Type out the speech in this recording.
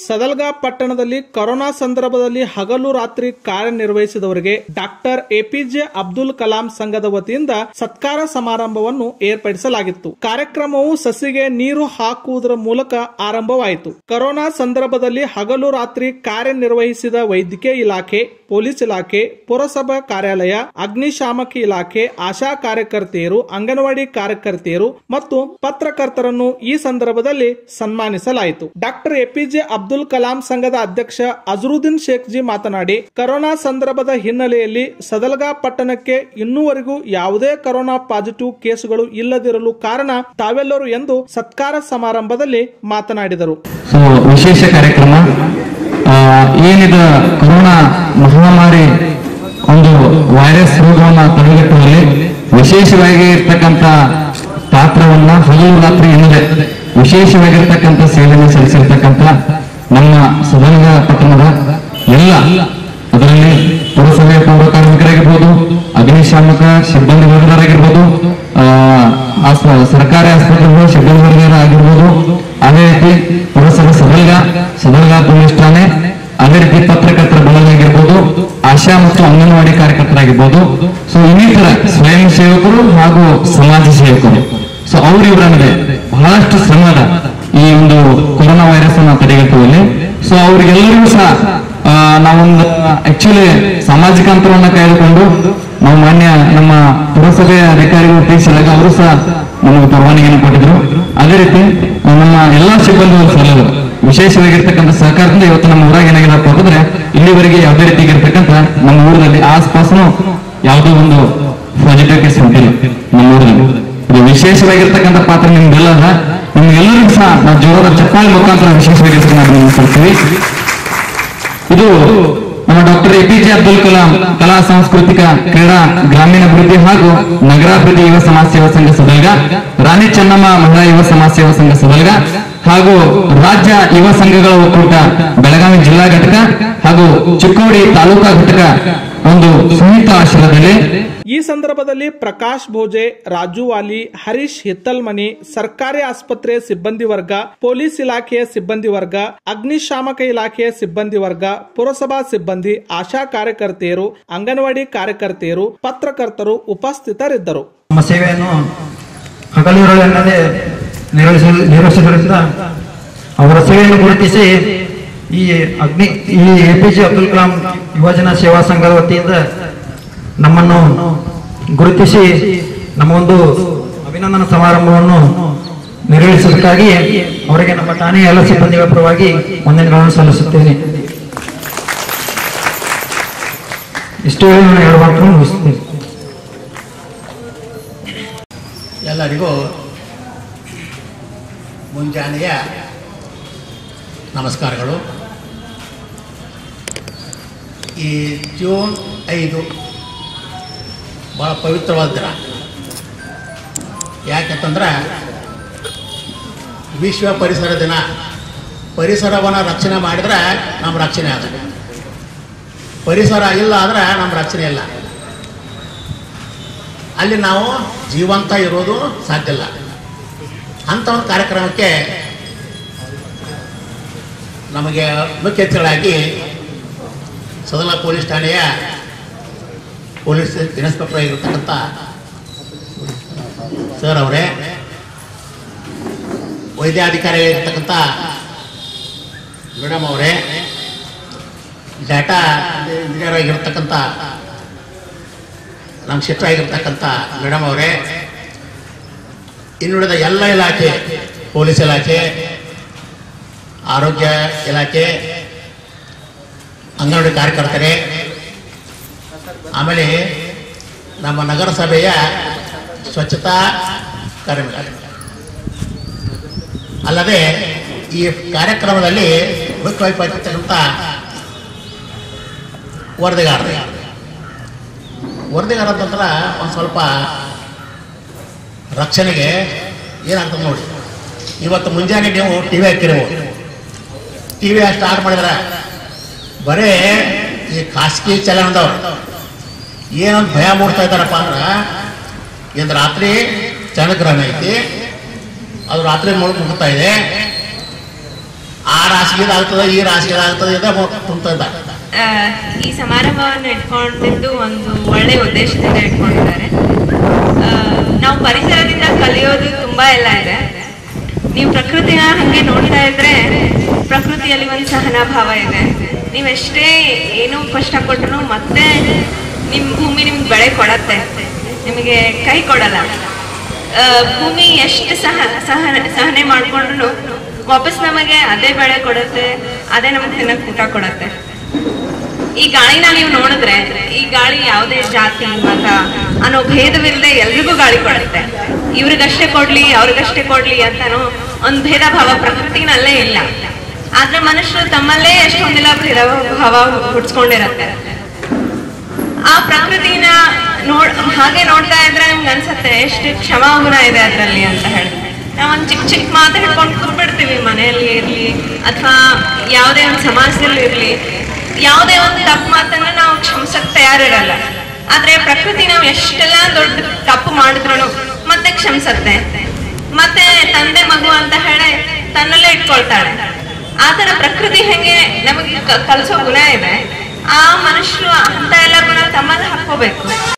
ಸದಲ್ಗಾ ಪಟ್ಟಣದಲ್ಲಿ ಕೊರೋನಾ ಸಂದರ್ಭದಲ್ಲಿ ಹಗಲು ರಾತ್ರಿ ಕಾರ್ಯನಿರ್ವಹಿಸಿದವರಿಗೆ ಡಾಕ್ಟರ್ ಎಪಿಜೆ ಅಬ್ದುಲ್ ಕಲಾಂ ಸಂಘದ ವತಿಯಿಂದ ಸತ್ಕಾರ ಸಮಾರಂಭವನ್ನು ಏರ್ಪಡಿಸಲಾಗಿತ್ತು ಕಾರ್ಯಕ್ರಮವು ಸಸಿಗೆ ನೀರು ಹಾಕುವುದರ ಮೂಲಕ ಆರಂಭವಾಯಿತು ಕೊರೋನಾ ಸಂದರ್ಭದಲ್ಲಿ ಹಗಲು ರಾತ್ರಿ ಕಾರ್ಯನಿರ್ವಹಿಸಿದ ವೈದ್ಯಕೀಯ ಇಲಾಖೆ ಪೊಲೀಸ್ ಇಲಾಖೆ ಪುರಸಭಾ ಕಾರ್ಯಾಲಯ ಅಗ್ನಿಶಾಮಕ ಇಲಾಖೆ ಆಶಾ ಕಾರ್ಯಕರ್ತೆಯರು ಅಂಗನವಾಡಿ ಕಾರ್ಯಕರ್ತೆಯರು ಮತ್ತು ಪತ್ರಕರ್ತರನ್ನು ಈ ಸಂದರ್ಭದಲ್ಲಿ ಸನ್ಮಾನಿಸಲಾಯಿತು ಡಾಕ್ಟರ್ ಎಪಿಜೆ ಅಬ್ದುಲ್ ಕಲಾಂ ಸಂಘದ ಅಧ್ಯಕ್ಷ ಅಜರುದ್ದೀನ್ ಶೇಖ್ ಜಿ ಮಾತನಾಡಿ ಕೊರೋನಾ ಸಂದರ್ಭದ ಹಿನ್ನೆಲೆಯಲ್ಲಿ ಸದಲ್ಗಾ ಪಟ್ಟಣಕ್ಕೆ ಇನ್ನೂವರೆಗೂ ಯಾವುದೇ ಕೊರೋನಾ ಪಾಸಿಟಿವ್ ಕೇಸುಗಳು ಇಲ್ಲದಿರಲು ಕಾರಣ ತಾವೆಲ್ಲರೂ ಎಂದು ಸತ್ಕಾರ ಸಮಾರಂಭದಲ್ಲಿ ಮಾತನಾಡಿದರು ಸೊ ವಿಶೇಷ ಕಾರ್ಯಕ್ರಮ ಆ, ಏನಿದ ಕೊರೋನಾ ಮಹಾಮಾರಿ ಒಂದು ವೈರಸ್ ರೋಗವನ್ನ ತಡೆಗಟ್ಟುವಲ್ಲಿ ವಿಶೇಷವಾಗಿ ಇರ್ತಕ್ಕಂಥ ಪಾತ್ರವನ್ನ ಹಗಲು ರಾತ್ರಿ ಎನ್ನದೆ ವಿಶೇಷವಾಗಿರ್ತಕ್ಕಂಥ ಸೇವೆಯನ್ನು ಸಲ್ಲಿಸಿರ್ತಕ್ಕಂಥ ನಮ್ಮ ಸದನಗ ಪಟ್ಟಣದ ಎಲ್ಲ ಅದರಲ್ಲಿ ಪುರಸಭೆ ಪೌರ ಕಾರ್ಮಿಕರಾಗಿರ್ಬೋದು ಅಗ್ನಿಶಾಮಕ ಸಿಬ್ಬಂದಿ ವರ್ಗದವರಾಗಿರ್ಬೋದು ಆ, ಆಸ್ಪ- ಸರ್ಕಾರಿ ಆಸ್ಪತ್ರೆಗಳು ಸಿಬ್ಬಂದಿ ವರ್ಗದವರಾಗಿರ್ಬೋದು ಅದೇ ರೀತಿ ಪುರಸಭೆ ಸದಲ್ಗ ಸದಲ್ಗ ಪೊಲೀಸ್ ಠಾಣೆ ಅದೇ ರೀತಿ ಪತ್ರಕರ್ತರ ಬಳಗ ಆಗಿರ್ಬೋದು ಆಶಾ ಮತ್ತು ಅಂಗನವಾಡಿ ಕಾರ್ಯಕರ್ತರಾಗಿರ್ಬೋದು ಸೊ ಇನ್ನಿತರ ಸ್ವಯಂ ಸೇವಕರು ಹಾಗೂ ಸಮಾಜ ಸೇವಕರು ಸೊ ಅವ್ರು ಇವರನ್ನದೆ ಬಹಳಷ್ಟು ಶ್ರಮದ ಈ ಒಂದು ಕೊರೋನಾ ವೈರಸ್ ಅನ್ನ ತಡೆಗಟ್ಟುವಲ್ಲಿ ಸೊ ಅವ್ರಿಗೆಲ್ಲರಿಗೂ ಸಹ ಆ, ನಾವೊಂದು ಆಕ್ಚುಲಿ ಸಾಮಾಜಿಕ ಅಂತರವನ್ನ ಕಾಯ್ದುಕೊಂಡು ನಾವು ಮಾನ್ಯ ನಮ್ಮ ಪುರಸಭೆ ಅಧಿಕಾರಿಗಳು ತಿಳಿಸಿದಾಗ ಅವರು ಸಹ ನಮಗೆ ಪರವಾನಗಿಯನ್ನು ಕೊಟ್ಟಿದ್ರು ಅದೇ ರೀತಿ ನಮ್ಮ ಎಲ್ಲಾ ಸಿಬ್ಬಂದಿ ವರ್ಗದವರು ವಿಶೇಷವಾಗಿರ್ತಕ್ಕಂಥ ಸಹಕಾರದಿಂದ ಇವತ್ತು ನಮ್ಮ ಊರಾಗ ಏನಾಗಿದೆಪ್ಪ ಅಂತಂದ್ರೆ ಇಲ್ಲಿವರೆಗೆ ಯಾವುದೇ ರೀತಿಯಾಗಿರ್ತಕ್ಕಂಥ ನಮ್ಮ ಊರಿನಲ್ಲಿ ಆಸ್ಪಾಸ್ನು ಯಾವುದೋ ಒಂದು ಪಾಸಿಟಿವ್ ಕೇಸ್ ಹೊಂಟಿಲ್ಲ ನಮ್ಮ ಊರಿನಲ್ಲಿ ಇದು ವಿಶೇಷವಾಗಿರ್ತಕ್ಕಂಥ ಪಾತ್ರ ನಿಮ್ದೆಲ್ಲ ಅದ ನಿಮ್ಗೆಲ್ಲರಿಗೂ ಸಹ ನಾವು ಜೋರದ ಚಪ್ಪಾಳಿ ಮುಖಾಂತರ ವಿಶೇಷವಾಗಿರ್ತಕ್ಕಂಥ ಅಭಿನಂದನೆ ಸಲ್ಲಿಸ್ತೀವಿ ಇದು ನಮ್ಮ doctor A P J Abdul Kalam ಕಲಾ ಸಾಂಸ್ಕೃತಿಕ ಕ್ರೀಡಾ ಗ್ರಾಮೀಣಾಭಿವೃದ್ಧಿ ಹಾಗೂ ನಗರಾಭಿವೃದ್ಧಿ ಯುವ ಸಮಾಜ ಸೇವಾ ಸಂಘ ಸದಲ್ಗ ರಾಣಿ ಚೆನ್ನಮ್ಮ ಮಹಿಳಾ ಯುವ ಸಮಾಜ ಸೇವಾ ಸಂಘ ಸದಲ್ಗ ಹಾಗೂ ರಾಜ್ಯ ಯುವ ಸಂಘಗಳ ಒಕ್ಕೂಟ ಬೆಳಗಾವಿ ಜಿಲ್ಲಾ ಘಟಕ ಹಾಗೂ ಚಿಕ್ಕೋಡಿ ತಾಲೂಕಾ ಘಟಕ ಒಂದು ಸಂಯುಕ್ತ ಆಶ್ರಯದಲ್ಲಿ ಈ ಸಂದರ್ಭದಲ್ಲಿ ಪ್ರಕಾಶ್ ಭೋಜೆ ರಾಜು ವಾಲಿ ಹರೀಶ್ ಹಿತ್ತಲ್ಮನಿ ಸರ್ಕಾರಿ ಆಸ್ಪತ್ರೆ ಸಿಬ್ಬಂದಿ ವರ್ಗ ಪೊಲೀಸ್ ಇಲಾಖೆಯ ಸಿಬ್ಬಂದಿ ವರ್ಗ ಅಗ್ನಿಶಾಮಕ ಇಲಾಖೆಯ ಸಿಬ್ಬಂದಿ ವರ್ಗ ಪುರಸಭಾ ಸಿಬ್ಬಂದಿ ಆಶಾ ಕಾರ್ಯಕರ್ತೆಯರು ಅಂಗನವಾಡಿ ಕಾರ್ಯಕರ್ತೆಯರು ಪತ್ರಕರ್ತರು ಉಪಸ್ಥಿತರಿದ್ದರು ನಮ್ಮ ಸೇವೆಯನ್ನು ಹಗಲಿರುಳು ಎನ್ನದೆ ನಿರ್ವಹಿಸ ನಿರ್ವಹಿಸುವುದರಿಂದ ಅವರ ಸೇವೆಯನ್ನು ಗುರುತಿಸಿ ಈ ಅಗ್ನಿ ಈ A P J Abdul Kalam ಯುವಜನ ಸೇವಾ ಸಂಘದ ವತಿಯಿಂದ ನಮ್ಮನ್ನು ಗುರುತಿಸಿ ನಮ್ಮ ಒಂದು ಅಭಿನಂದನಾ ಸಮಾರಂಭವನ್ನು ನಿರ್ವಹಿಸುವುದಕ್ಕಾಗಿ ಅವರಿಗೆ ನಮ್ಮ ಠಾಣೆಯ ಎಲ್ಲ ಸಿಬ್ಬಂದಿಗಳ ಪರವಾಗಿ ವಂದನೆಗಳನ್ನು ಸಲ್ಲಿಸುತ್ತೇನೆ ಇಷ್ಟು ಹೇಳಿ ನಾನು ಎರಡು ಮಾತನ್ನು ಮುಗಿಸುತ್ತೇನೆ ಎಲ್ಲರಿಗೂ ಮುಂಜಾನೆಯ ನಮಸ್ಕಾರಗಳು ಈ ಜೂನ್ ಐದು ಭಾಳ ಪವಿತ್ರವಾದ ದಿನ ಯಾಕಂತಂದ್ರೆ ವಿಶ್ವ ಪರಿಸರ ದಿನ ಪರಿಸರವನ್ನು ರಕ್ಷಣೆ ಮಾಡಿದ್ರೆ ನಮ್ಮ ರಕ್ಷಣೆ ಆದ ಪರಿಸರ ಇಲ್ಲ ಅಂದ್ರೆ ನಮ್ಮ ರಕ್ಷಣೆ ಇಲ್ಲ ಅಲ್ಲಿ ನಾವು ಜೀವಂತ ಇರೋದು ಸಾಧ್ಯ ಇಲ್ಲ ಅಂಥ ಒಂದು ಕಾರ್ಯಕ್ರಮಕ್ಕೆ ನಮಗೆ ಮುಖ್ಯ ಅತಿಥಿಗಳಾಗಿ ಸದಲ ಪೊಲೀಸ್ ಠಾಣೆಯ ಪೊಲೀಸ್ ಇನ್ಸ್ಪೆಕ್ಟರ್ ಆಗಿರ್ತಕ್ಕಂಥ ಸರ್ ಅವರೇ ವೈದ್ಯಾಧಿಕಾರಿ ಆಗಿರ್ತಕ್ಕಂಥ ಮೇಡಮ್ ಅವರೇ ಡಾಟಾ ಇಂಜಿನಿಯರ್ ಆಗಿರ್ತಕ್ಕಂಥ ನಮ್ಮ ಶಿಫ್ಟ್ ಆಗಿರ್ತಕ್ಕಂಥ ಮೇಡಮ್ ಅವರೇ ಇನ್ನುಳಿದ ಎಲ್ಲ ಇಲಾಖೆ ಪೊಲೀಸ್ ಇಲಾಖೆ ಆರೋಗ್ಯ ಇಲಾಖೆ ಅಂಗನವಾಡಿ ಕಾರ್ಯಕರ್ತರೇ ಆಮೇಲೆ ನಮ್ಮ ನಗರಸಭೆಯ ಸ್ವಚ್ಛತಾ ಕಾರ್ಮಿಕರು ಅಲ್ಲದೆ ಈ ಕಾರ್ಯಕ್ರಮದಲ್ಲಿ ಮುಖ್ಯವಾಗಿ ಪಾಲ್ಗೊಳ್ತಕ್ಕಂಥ ವರದಿಗಾರರು ವರದಿಗಾರ ಅಂತಂದ್ರೆ ಒಂದು ಸ್ವಲ್ಪ ರಕ್ಷಣೆಗೆ ಏನಾಗ್ತದೆ ನೋಡಿ ಇವತ್ತು ಮುಂಜಾನೆ ನೀವು ಟಿ ವಿ ಹಾಕಿರ್ಬೋದು ಟಿ ವಿ ಸ್ಟಾರ್ಟ್ ಮಾಡಿದ್ರೆ ಬರೇ ಈ ಖಾಸಗಿ ಚಲನದವ್ರು ಏನೊಂದು ಭಯ ಮೂಡ್ತಾ ಇದ್ದಾರಪ್ಪ ಅಂದ್ರೆ ಇದು ರಾತ್ರಿ ಚಂದ್ರಗ್ರಹಣ ಐತಿ ಅದು ರಾತ್ರಿ ಮುಳುಗ್ ಮುಗ್ತಾ ಇದೆ ಆ ರಾಶಿಗೆ ಇದಾಗ್ತದೆ ಈ ರಾಶಿಗೆ ಇದಾಗ್ತದೆ ಇದೆ ತುಂಬ್ತದ ಆ, ಈ ಸಮಾರಂಭವನ್ನು ಇಟ್ಕೊಂಡಿದ್ದು ಒಂದು ಒಳ್ಳೆ ಉದ್ದೇಶದಿಂದ ಇಟ್ಕೊಂಡಿದ್ದಾರೆ ಆ, ನಾವು ಪರಿಸರದಿಂದ ಕಲಿಯೋದು ತುಂಬಾ ಎಲ್ಲ ಇದೆ ನೀವು ಪ್ರಕೃತಿನ ಹಂಗೆ ನೋಡ್ತಾ ಇದ್ರೆ ಪ್ರಕೃತಿಯಲ್ಲಿ ಒಂದು ಸಹನಾ ಭಾವ ಇದೆ ನೀವೆಷ್ಟೇ ಏನೋ ಕಷ್ಟ ಕೊಟ್ಟರು ಮತ್ತೆ ನಿಮ್ ಭೂಮಿ ನಿಮ್ಗೆ ಬೆಳೆ ಕೊಡತ್ತೆ ನಿಮಗೆ ಕೈ ಕೊಡಲ್ಲ ಆ, ಭೂಮಿ ಎಷ್ಟು ಸಹ ಸಹನ ಸಹನೆ ಮಾಡ್ಕೊಂಡ್ರು ವಾಪಸ್ ನಮಗೆ ಅದೇ ಬೆಳೆ ಕೊಡುತ್ತೆ ಅದೇ ನಮಗೆ ತಿನ್ನಕ್ಕೆ ಊಟ ಕೊಡುತ್ತೆ ಈ ಗಾಳಿನ ನೀವು ನೋಡಿದ್ರೆ ಈ ಗಾಳಿ ಯಾವುದೇ ಜಾತಿ ಮತ ಅನ್ನೋ ಭೇದವಿಲ್ಲದೆ ಎಲ್ರಿಗೂ ಗಾಳಿ ಕೊಡುತ್ತೆ ಇವ್ರಿಗಷ್ಟೇ ಕೊಡ್ಲಿ ಅವ್ರಿಗಷ್ಟೇ ಕೊಡ್ಲಿ ಅಂತಾನು ಒಂದ್ ಭೇದ ಭಾವ ಪ್ರಕೃತಿನಲ್ಲೇ ಇಲ್ಲ ಆದ್ರೆ ಮನುಷ್ಯರು ತಮ್ಮಲ್ಲೇ ಎಷ್ಟೊಂದಿಲ್ಲ ಭೇದ ಭಾವ ಹುಡ್ಸ್ಕೊಂಡಿರತ್ತೆ ಆ ಪ್ರಕೃತಿನ ನೋಡ್ ಹಾಗೆ ನೋಡ್ತಾ ಇದ್ರೆ ನಮ್ಗೆ ಅನ್ಸತ್ತೆ ಎಷ್ಟು ಕ್ಷಮಾಗುಣ ಇದೆ ಅದರಲ್ಲಿ ಅಂತ ಹೇಳಿ ನಾವು ಒಂದು ಚಿಕ್ಕ ಚಿಕ್ಕ ಮಾತು ಹಿಡ್ಕೊಂಡು ಕೂತ್ಬಿಡ್ತೀವಿ ಮನೆಯಲ್ಲಿ ಇರ್ಲಿ ಅಥವಾ ಯಾವುದೇ ಒಂದು ಸಮಾಜದಲ್ಲಿ ಇರ್ಲಿ ಯಾವುದೇ ಒಂದು ತಪ್ಪು ಮಾತನ್ನ ನಾವು ಕ್ಷಮಿಸಕ್ ತಯಾರಿರಲ್ಲ ಆದ್ರೆ ಪ್ರಕೃತಿ ನಾವು ಎಷ್ಟೆಲ್ಲ ದೊಡ್ಡ ತಪ್ಪು ಮಾಡಿದ್ರು ಮತ್ತೆ ಕ್ಷಮಿಸತ್ತೆ ಮತ್ತೆ ತಂದೆ ಮಗು ಅಂತ ಹೇಳಿ ತನ್ನಲ್ಲೇ ಇಟ್ಕೊಳ್ತಾಳೆ ಆತರ ಪ್ರಕೃತಿ ಹೆಂಗೆ ನಮಗೆ ಕ- ಕಲಿಸೋ ಗುಣ ಇದೆ ಆ ಮನುಷ್ಯರು ಅಂತ ಎಲ್ಲ ಗುಣ ತಮ್ಮಲ್ಲಿ ಹಾಕೋಬೇಕು